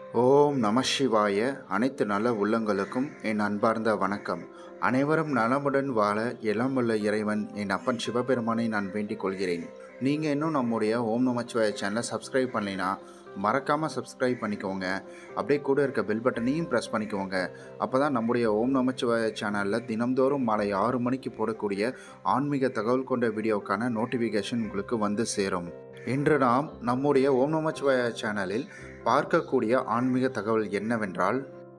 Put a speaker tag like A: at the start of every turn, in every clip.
A: ஓம் நம சிவாய அனைத்து நல்ல உள்ளங்களுக்கும் என் அன்பார்ந்த வணக்கம் அனைவரும் நலமுடன் வாழ எல்லாம் வல்ல இறைவன் என் அப்பன் சிவபெருமானை நான் வேண்டிக் கொள்கிறேன் நீங்கள் இன்னும் நம்முடைய ஓம் நமச்சிவாய சேனலை சப்ஸ்கிரைப் பண்ணலைன்னா மறக்காமல் சப்ஸ்கிரைப் பண்ணிக்கோங்க அப்படியே கூட இருக்க பெல் பட்டனையும் ப்ரெஸ் பண்ணிக்கோங்க அப்போ தான் நம்முடைய ஓம் நமச்சிவாய சேனலில் தினம்தோறும் மாலை ஆறு மணிக்கு போடக்கூடிய ஆன்மீக தகவல் கொண்ட வீடியோக்கான நோட்டிஃபிகேஷன் உங்களுக்கு வந்து சேரும் இன்று நாம் நம்முடைய ஓம் நமச்சிவாய சேனலில் பார்க்கக்கூடிய ஆன்மீக தகவல் என்னவென்றால்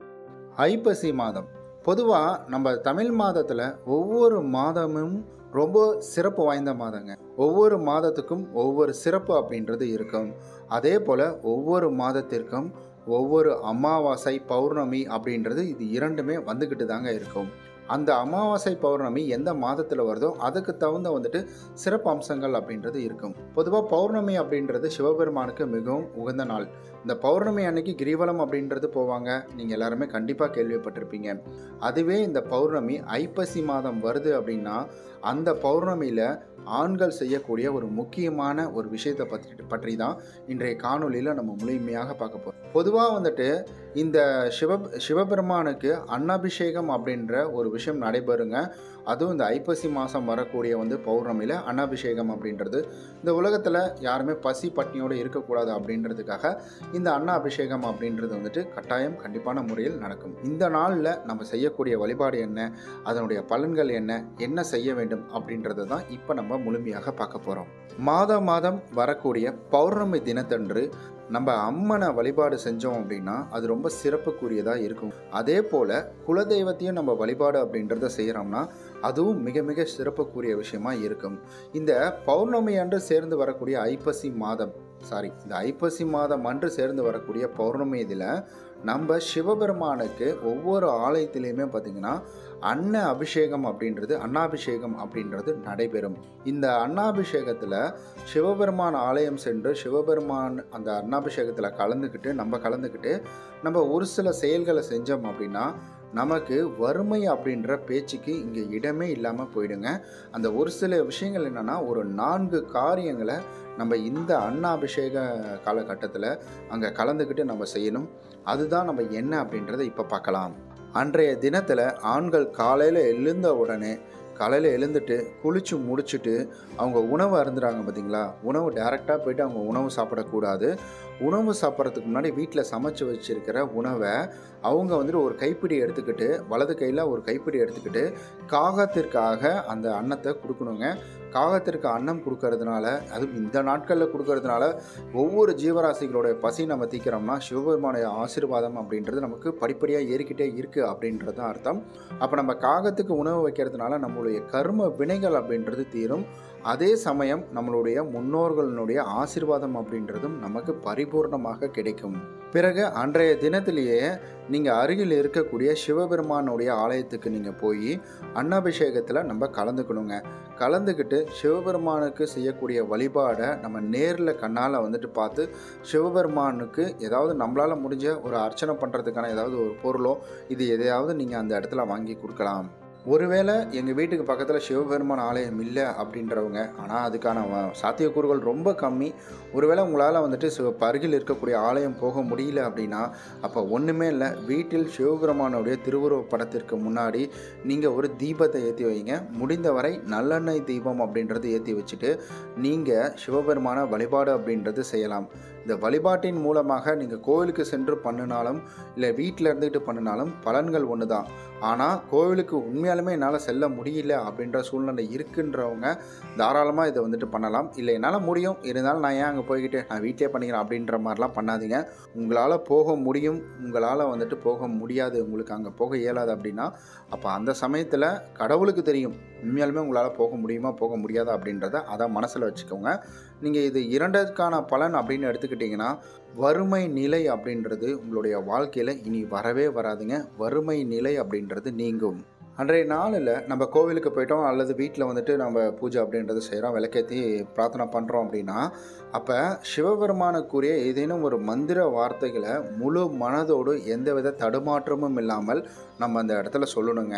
A: ஐப்பசி மாதம் பொதுவாக நம்ம தமிழ் மாதத்தில் ஒவ்வொரு மாதமும் ரொம்ப சிறப்பு வாய்ந்த மாதங்க ஒவ்வொரு மாதத்துக்கும் ஒவ்வொரு சிறப்பு அப்படின்றது இருக்கும் அதே போல் ஒவ்வொரு மாதத்திற்கும் ஒவ்வொரு அமாவாசை பௌர்ணமி அப்படின்றது இது இரண்டுமே வந்துக்கிட்டு தாங்க இருக்கும் அந்த அமாவாசை பௌர்ணமி எந்த மாதத்தில் வருதோ அதுக்கு தகுந்த வந்துட்டு சிறப்பு அம்சங்கள் அப்படின்றது இருக்கும் பொதுவாக பௌர்ணமி அப்படின்றது சிவபெருமானுக்கு மிகவும் உகந்த நாள் இந்த பௌர்ணமி அன்னைக்கு கிரிவலம் அப்படின்றது போவாங்க நீங்கள் எல்லாருமே கண்டிப்பாக கேள்விப்பட்டிருப்பீங்க அதுவே இந்த பௌர்ணமி ஐப்பசி மாதம் வருது அப்படின்னா அந்த பௌர்ணமியில் ஆண்கள் செய்யக்கூடிய ஒரு முக்கியமான ஒரு விஷயத்தை பற்றி பற்றி தான் இன்றைய காணொலியில் நம்ம முழுமையாக பார்க்க போகிறோம் பொதுவாக வந்துட்டு இந்த சிவ சிவபெருமானுக்கு அன்னாபிஷேகம் அப்படின்ற ஒரு விஷயம் நடைபெறுங்க அதுவும் இந்த ஐப்பசி மாதம் வரக்கூடிய வந்து பௌர்ணமியில் அன்னாபிஷேகம் அப்படின்றது இந்த உலகத்தில் யாருமே பசி பட்னியோடு இருக்கக்கூடாது அப்படின்றதுக்காக இந்த அன்னா அபிஷேகம் அப்படின்றது வந்துட்டு கட்டாயம் கண்டிப்பான முறையில் நடக்கும் இந்த நாளில் நம்ம செய்யக்கூடிய வழிபாடு என்ன அதனுடைய பலன்கள் என்ன என்ன செய்ய வேண்டும் அப்படின்றது தான் இப்போ நம்ம முழுமையாக பார்க்க போகிறோம் மாதம் மாதம் வரக்கூடிய பௌர்ணமி தினத்தன்று நம்ம அம்மனை வழிபாடு செஞ்சோம் அப்படின்னா அது ரொம்ப சிறப்புக்குரியதாக இருக்கும் அதே போல் குலதெய்வத்தையும் நம்ம வழிபாடு அப்படின்றத செய்கிறோம்னா அதுவும் மிக மிக சிறப்புக்குரிய விஷயமா இருக்கும் இந்த பௌர்ணமி அன்று சேர்ந்து வரக்கூடிய ஐப்பசி மாதம் சாரி இந்த ஐப்பசி மாதம் அன்று சேர்ந்து வரக்கூடிய பௌர்ணமி இதில் நம்ம சிவபெருமானுக்கு ஒவ்வொரு ஆலயத்திலையுமே பார்த்திங்கன்னா அன்ன அபிஷேகம் அப்படின்றது அன்னாபிஷேகம் அப்படின்றது நடைபெறும் இந்த அன்னாபிஷேகத்தில் சிவபெருமான் ஆலயம் சென்று சிவபெருமான் அந்த அன்னாபிஷேகத்தில் கலந்துக்கிட்டு நம்ம கலந்துக்கிட்டு நம்ம ஒரு சில செயல்களை செஞ்சோம் அப்படின்னா நமக்கு வறுமை அப்படின்ற பேச்சுக்கு இங்கே இடமே இல்லாமல் போயிடுங்க அந்த ஒரு சில விஷயங்கள் என்னென்னா ஒரு நான்கு காரியங்களை நம்ம இந்த அன்னாபிஷேக காலகட்டத்தில் அங்கே கலந்துக்கிட்டு நம்ம செய்யணும் அதுதான் நம்ம என்ன அப்படின்றத இப்போ பார்க்கலாம் அன்றைய தினத்தில் ஆண்கள் காலையில் எழுந்த உடனே காலையில் எழுந்துட்டு குளித்து முடிச்சுட்டு அவங்க உணவு அருந்துறாங்க பார்த்தீங்களா உணவு டேரெக்டாக போயிட்டு அவங்க உணவு சாப்பிடக்கூடாது உணவு சாப்பிட்றதுக்கு முன்னாடி வீட்டில் சமைச்சு வச்சுருக்கிற உணவை அவங்க வந்துட்டு ஒரு கைப்பிடி எடுத்துக்கிட்டு வலது கையில் ஒரு கைப்பிடி எடுத்துக்கிட்டு காகத்திற்காக அந்த அன்னத்தை கொடுக்கணுங்க காகத்திற்கு அன்னம் கொடுக்கறதுனால அதுவும் இந்த நாட்களில் கொடுக்கறதுனால ஒவ்வொரு ஜீவராசிகளோட பசி நம்ம தீக்கிறோம்னா சிவபெருமானுடைய ஆசீர்வாதம் அப்படின்றது நமக்கு படிப்படியாக ஏறிக்கிட்டே இருக்குது அப்படின்றது தான் அர்த்தம் அப்போ நம்ம காகத்துக்கு உணவு வைக்கிறதுனால நம்மளுடைய கர்ம வினைகள் அப்படின்றது தீரும் அதே சமயம் நம்மளுடைய முன்னோர்களுடைய ஆசீர்வாதம் அப்படின்றதும் நமக்கு பரிபூர்ணமாக கிடைக்கும் பிறகு அன்றைய தினத்திலேயே நீங்கள் அருகில் இருக்கக்கூடிய சிவபெருமானுடைய ஆலயத்துக்கு நீங்கள் போய் அன்னாபிஷேகத்தில் நம்ம கலந்துக்கணுங்க கலந்துக்கிட்டு சிவபெருமானுக்கு செய்யக்கூடிய வழிபாடை நம்ம நேரில் கண்ணால் வந்துட்டு பார்த்து சிவபெருமானுக்கு ஏதாவது நம்மளால் முடிஞ்ச ஒரு அர்ச்சனை பண்ணுறதுக்கான ஏதாவது ஒரு பொருளோ இது எதையாவது நீங்கள் அந்த இடத்துல வாங்கி கொடுக்கலாம் ஒருவேளை எங்கள் வீட்டுக்கு பக்கத்தில் சிவபெருமான் ஆலயம் இல்லை அப்படின்றவங்க ஆனால் அதுக்கான வ- சாத்தியக்கூறுகள் ரொம்ப கம்மி ஒருவேளை உங்களால் வந்துட்டு சிவ அருகில் இருக்கக்கூடிய ஆலயம் போக முடியல அப்படின்னா அப்போ ஒன்றுமே இல்லை வீட்டில் சிவபெருமானுடைய திருவுருவ படத்திற்கு முன்னாடி நீங்கள் ஒரு தீபத்தை ஏற்றி வைங்க முடிந்தவரை நல்லெண்ணெய் தீபம் அப்படின்றது ஏற்றி வச்சுட்டு நீங்கள் சிவபெருமான வழிபாடு அப்படின்றது செய்யலாம் இந்த வழிபாட்டின் மூலமாக நீங்கள் கோவிலுக்கு சென்று பண்ணினாலும் இல்லை வீட்டில் இருந்துக்கிட்டு பண்ணினாலும் பலன்கள் ஒன்று தான் ஆனால் கோவிலுக்கு உண்மையாலுமே என்னால் செல்ல முடியல அப்படின்ற சூழ்நிலை இருக்குன்றவங்க தாராளமாக இதை வந்துட்டு பண்ணலாம் இல்லை என்னால் முடியும் இருந்தாலும் நான் ஏன் அங்கே போய்கிட்டு நான் வீட்டிலே பண்ணிக்கிறேன் அப்படின்ற மாதிரிலாம் பண்ணாதீங்க உங்களால் போக முடியும் உங்களால் வந்துட்டு போக முடியாது உங்களுக்கு அங்கே போக இயலாது அப்படின்னா அப்போ அந்த சமயத்தில் கடவுளுக்கு தெரியும் உண்மையாலுமே உங்களால் போக முடியுமா போக முடியாதா அப்படின்றத அதை மனசில் வச்சுக்கோங்க நீங்கள் இது இரண்டதுக்கான பலன் அப்படின்னு எடுத்துக்கிட்டிங்கன்னா வறுமை நிலை அப்படின்றது உங்களுடைய வாழ்க்கையில் இனி வரவே வராதுங்க வறுமை நிலை அப்படின்றது நீங்கும் அன்றைய நாளில் நம்ம கோவிலுக்கு போயிட்டோம் அல்லது வீட்டில் வந்துட்டு நம்ம பூஜை அப்படின்றது செய்கிறோம் விளக்கேற்றி பிரார்த்தனை பண்ணுறோம் அப்படின்னா அப்போ சிவபெருமானுக்குரிய ஏதேனும் ஒரு மந்திர வார்த்தைகளை முழு மனதோடு எந்தவித தடுமாற்றமும் இல்லாமல் நம்ம அந்த இடத்துல சொல்லணுங்க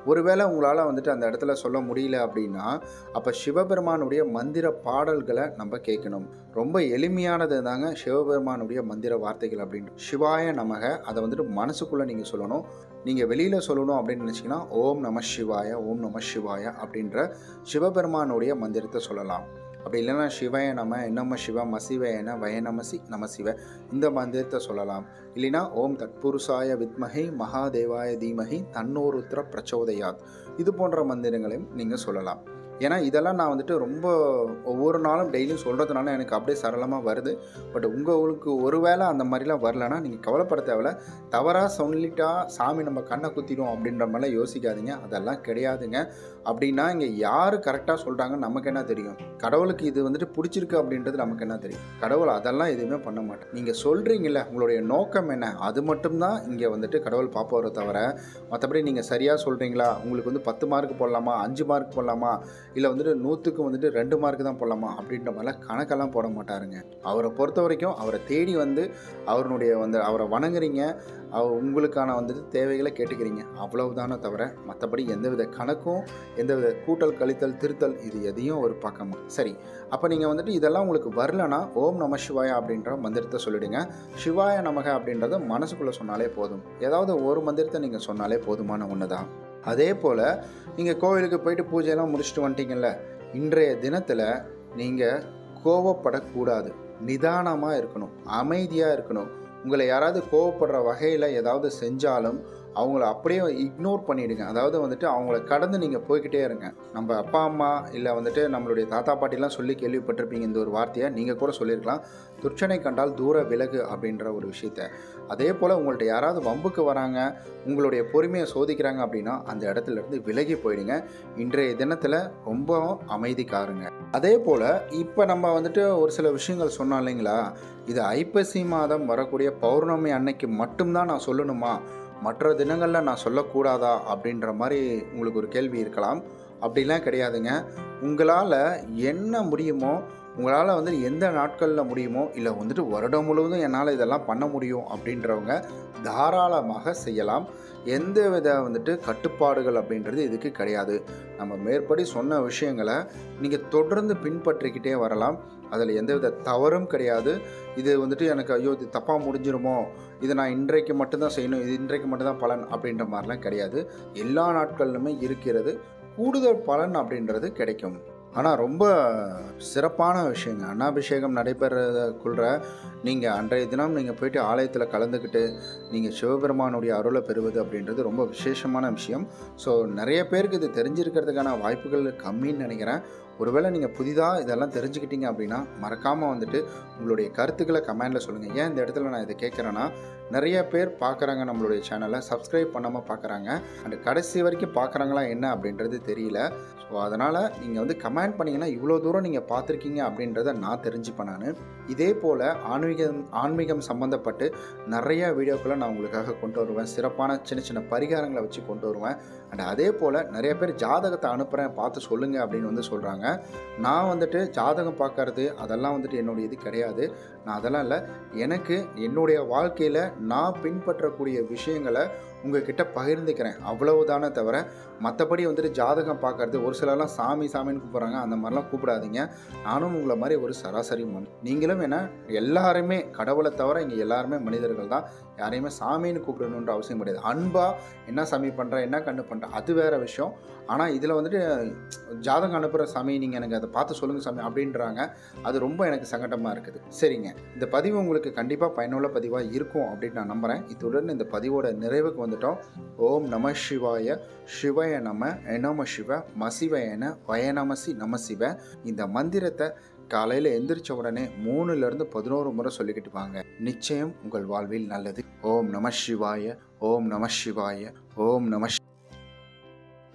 A: ஒருவேளை உங்களால் வந்துட்டு அந்த இடத்துல சொல்ல முடியல அப்படின்னா அப்போ சிவபெருமானுடைய மந்திர பாடல்களை நம்ம கேட்கணும் ரொம்ப எளிமையானது தாங்க சிவபெருமானுடைய மந்திர வார்த்தைகள் அப்படின்னு சிவாய நமக அதை வந்துட்டு மனசுக்குள்ளே நீங்கள் சொல்லணும் நீங்கள் வெளியில் சொல்லணும் அப்படின்னு நினச்சிங்கன்னா ஓம் நம சிவாய ஓம் நம சிவாய அப்படின்ற சிவபெருமானுடைய மந்திரத்தை சொல்லலாம் அப்படி இல்லைன்னா சிவய நம என்னம சிவ மசிவயன வயநமசி நம சிவ இந்த மந்திரத்தை சொல்லலாம் இல்லைன்னா ஓம் தத்புருஷாய வித்மஹி மகாதேவாய தீமஹி தன்னோருத்திர பிரச்சோதயாத் இது போன்ற மந்திரங்களையும் நீங்கள் சொல்லலாம் ஏன்னா இதெல்லாம் நான் வந்துட்டு ரொம்ப ஒவ்வொரு நாளும் டெய்லியும் சொல்கிறதுனால எனக்கு அப்படியே சரளமாக வருது பட் உங்களுக்கு ஒருவேளை அந்த மாதிரிலாம் வரலன்னா நீங்கள் கவலைப்பட தேவையில்ல தவறாக சொல்லிட்டா சாமி நம்ம கண்ணை குத்திடும் அப்படின்ற மாதிரிலாம் யோசிக்காதீங்க அதெல்லாம் கிடையாதுங்க அப்படின்னா இங்கே யார் கரெக்டாக சொல்கிறாங்கன்னு நமக்கு என்ன தெரியும் கடவுளுக்கு இது வந்துட்டு பிடிச்சிருக்கு அப்படின்றது நமக்கு என்ன தெரியும் கடவுள் அதெல்லாம் எதுவுமே பண்ண மாட்டேன் நீங்கள் சொல்கிறீங்கள உங்களுடைய நோக்கம் என்ன அது மட்டும்தான் இங்கே வந்துட்டு கடவுள் பார்ப்பவரை தவிர மற்றபடி நீங்கள் சரியாக சொல்கிறீங்களா உங்களுக்கு வந்து பத்து மார்க் போடலாமா அஞ்சு மார்க் போடலாமா இல்லை வந்துட்டு நூற்றுக்கு வந்துட்டு ரெண்டு மார்க் தான் போடலாமா அப்படின்ற மாதிரிலாம் கணக்கெல்லாம் போட மாட்டாருங்க அவரை பொறுத்த வரைக்கும் அவரை தேடி வந்து அவருடைய வந்து அவரை வணங்குறீங்க அவர் உங்களுக்கான வந்துட்டு தேவைகளை கேட்டுக்கிறீங்க அவ்வளவுதானே தவிர மற்றபடி எந்தவித கணக்கும் எந்தவித கூட்டல் கழித்தல் திருத்தல் இது எதையும் ஒரு பக்கமா சரி அப்போ நீங்கள் வந்துட்டு இதெல்லாம் உங்களுக்கு வரலனா ஓம் நம சிவாய அப்படின்ற மந்திரத்தை சொல்லிடுங்க சிவாய நமக அப்படின்றத மனசுக்குள்ளே சொன்னாலே போதும் ஏதாவது ஒரு மந்திரத்தை நீங்கள் சொன்னாலே போதுமான ஒன்று தான் அதே போல் நீங்கள் கோவிலுக்கு போயிட்டு பூஜையெல்லாம் முடிச்சுட்டு வந்துட்டீங்கல்ல இன்றைய தினத்தில் நீங்கள் கோவப்படக்கூடாது நிதானமாக இருக்கணும் அமைதியாக இருக்கணும் உங்களை யாராவது கோவப்படுற வகையில் ஏதாவது செஞ்சாலும் அவங்கள அப்படியே இக்னோர் பண்ணிவிடுங்க அதாவது வந்துட்டு அவங்கள கடந்து நீங்கள் போய்கிட்டே இருங்க நம்ம அப்பா அம்மா இல்லை வந்துட்டு நம்மளுடைய தாத்தா பாட்டிலாம் சொல்லி கேள்விப்பட்டிருப்பீங்க இந்த ஒரு வார்த்தையை நீங்கள் கூட சொல்லியிருக்கலாம் துர்ச்சனை கண்டால் தூர விலகு அப்படின்ற ஒரு விஷயத்த அதே போல் உங்கள்ட்ட யாராவது வம்புக்கு வராங்க உங்களுடைய பொறுமையை சோதிக்கிறாங்க அப்படின்னா அந்த இடத்துல இருந்து விலகி போயிடுங்க இன்றைய தினத்தில் ரொம்ப அமைதிக்காருங்க அதே போல் இப்போ நம்ம வந்துட்டு ஒரு சில விஷயங்கள் சொன்னோம் இல்லைங்களா இது ஐப்பசி மாதம் வரக்கூடிய பௌர்ணமி அன்னைக்கு மட்டும்தான் நான் சொல்லணுமா மற்ற தினங்களில் நான் சொல்லக்கூடாதா அப்படின்ற மாதிரி உங்களுக்கு ஒரு கேள்வி இருக்கலாம் அப்படிலாம் கிடையாதுங்க உங்களால் என்ன முடியுமோ உங்களால் வந்து எந்த நாட்களில் முடியுமோ இல்லை வந்துட்டு வருடம் முழுவதும் என்னால் இதெல்லாம் பண்ண முடியும் அப்படின்றவங்க தாராளமாக செய்யலாம் எந்த வித வந்துட்டு கட்டுப்பாடுகள் அப்படின்றது இதுக்கு கிடையாது நம்ம மேற்படி சொன்ன விஷயங்களை நீங்கள் தொடர்ந்து பின்பற்றிக்கிட்டே வரலாம் அதில் எந்தவித தவறும் கிடையாது இது வந்துட்டு எனக்கு ஐயோ இது தப்பாக முடிஞ்சிருமோ இதை நான் இன்றைக்கு மட்டும்தான் செய்யணும் இது இன்றைக்கு மட்டும்தான் பலன் அப்படின்ற மாதிரிலாம் கிடையாது எல்லா நாட்களிலுமே இருக்கிறது கூடுதல் பலன் அப்படின்றது கிடைக்கும் ஆனால் ரொம்ப சிறப்பான விஷயங்க அன்னாபிஷேகம் நடைபெறக்குள்ள நீங்கள் அன்றைய தினம் நீங்கள் போயிட்டு ஆலயத்தில் கலந்துக்கிட்டு நீங்கள் சிவபெருமானுடைய அருளை பெறுவது அப்படின்றது ரொம்ப விசேஷமான விஷயம் ஸோ நிறைய பேருக்கு இது தெரிஞ்சிருக்கிறதுக்கான வாய்ப்புகள் கம்மின்னு நினைக்கிறேன் ஒருவேளை நீங்கள் புதிதாக இதெல்லாம் தெரிஞ்சுக்கிட்டீங்க அப்படின்னா மறக்காமல் வந்துட்டு உங்களுடைய கருத்துக்களை கமெண்டில் சொல்லுங்கள் ஏன் இந்த இடத்துல நான் இதை கேட்குறேன்னா நிறைய பேர் பார்க்குறாங்க நம்மளுடைய சேனலை சப்ஸ்கிரைப் பண்ணாமல் பார்க்குறாங்க அண்ட் கடைசி வரைக்கும் பார்க்குறாங்களா என்ன அப்படின்றது தெரியல ஸோ அதனால் நீங்கள் வந்து கமெண்ட் பண்ணிங்கன்னா இவ்வளோ தூரம் நீங்கள் பார்த்துருக்கீங்க அப்படின்றத நான் தெரிஞ்சுப்பேன் நான் இதே போல் ஆன்மீகம் ஆன்மீகம் சம்மந்தப்பட்டு நிறைய வீடியோக்களை நான் உங்களுக்காக கொண்டு வருவேன் சிறப்பான சின்ன சின்ன பரிகாரங்களை வச்சு கொண்டு வருவேன் அண்ட் அதே போல் நிறைய பேர் ஜாதகத்தை அனுப்புகிறேன் பார்த்து சொல்லுங்கள் அப்படின்னு வந்து சொல்கிறாங்க நான் வந்துட்டு ஜாதகம் பார்க்கறது அதெல்லாம் வந்துட்டு என்னுடைய இது கிடையாது நான் அதெல்லாம் இல்லை எனக்கு என்னுடைய வாழ்க்கையில் நான் பின்பற்றக்கூடிய விஷயங்களை உங்ககிட்ட பகிர்ந்துக்கிறேன் அவ்வளவுதானே தவிர மற்றபடி வந்துட்டு ஜாதகம் பார்க்கறது ஒரு சிலர்லாம் சாமி சாமின்னு கூப்பிட்றாங்க அந்த மாதிரிலாம் கூப்பிடாதீங்க நானும் உங்களை மாதிரி ஒரு சராசரி மண் நீங்களும் என்ன எல்லாருமே கடவுளை தவிர இங்கே எல்லாருமே மனிதர்கள் தான் யாரையுமே சாமின்னு கூப்பிடணுன்ற அவசியம் கிடையாது அன்பா என்ன சாமி பண்ணுற என்ன கண்ணு பண்ணுற அது வேற விஷயம் ஆனால் இதில் வந்துட்டு ஜாதகம் அனுப்புகிற சாமி நீங்கள் எனக்கு அதை பார்த்து சொல்லுங்கள் சாமி அப்படின்றாங்க அது ரொம்ப எனக்கு சங்கடமாக இருக்குது சரிங்க இந்த பதிவு உங்களுக்கு கண்டிப்பாக பயனுள்ள பதிவாக இருக்கும் அப்படின்னு நான் நம்புகிறேன் இத்துடன் இந்த பதிவோட நிறைவுக்கு வந்துட்டோம் ஓம் நம சிவாய சிவய நம எனம சிவ மசிவயன வயநமசி நம சிவ இந்த மந்திரத்தை காலையில் எந்திரிச்ச உடனே மூணுலேருந்து பதினோரு முறை சொல்லிக்கிட்டு வாங்க நிச்சயம் உங்கள் வாழ்வில் நல்லது ஓம் நம சிவாய ஓம் நம சிவாய ஓம் நம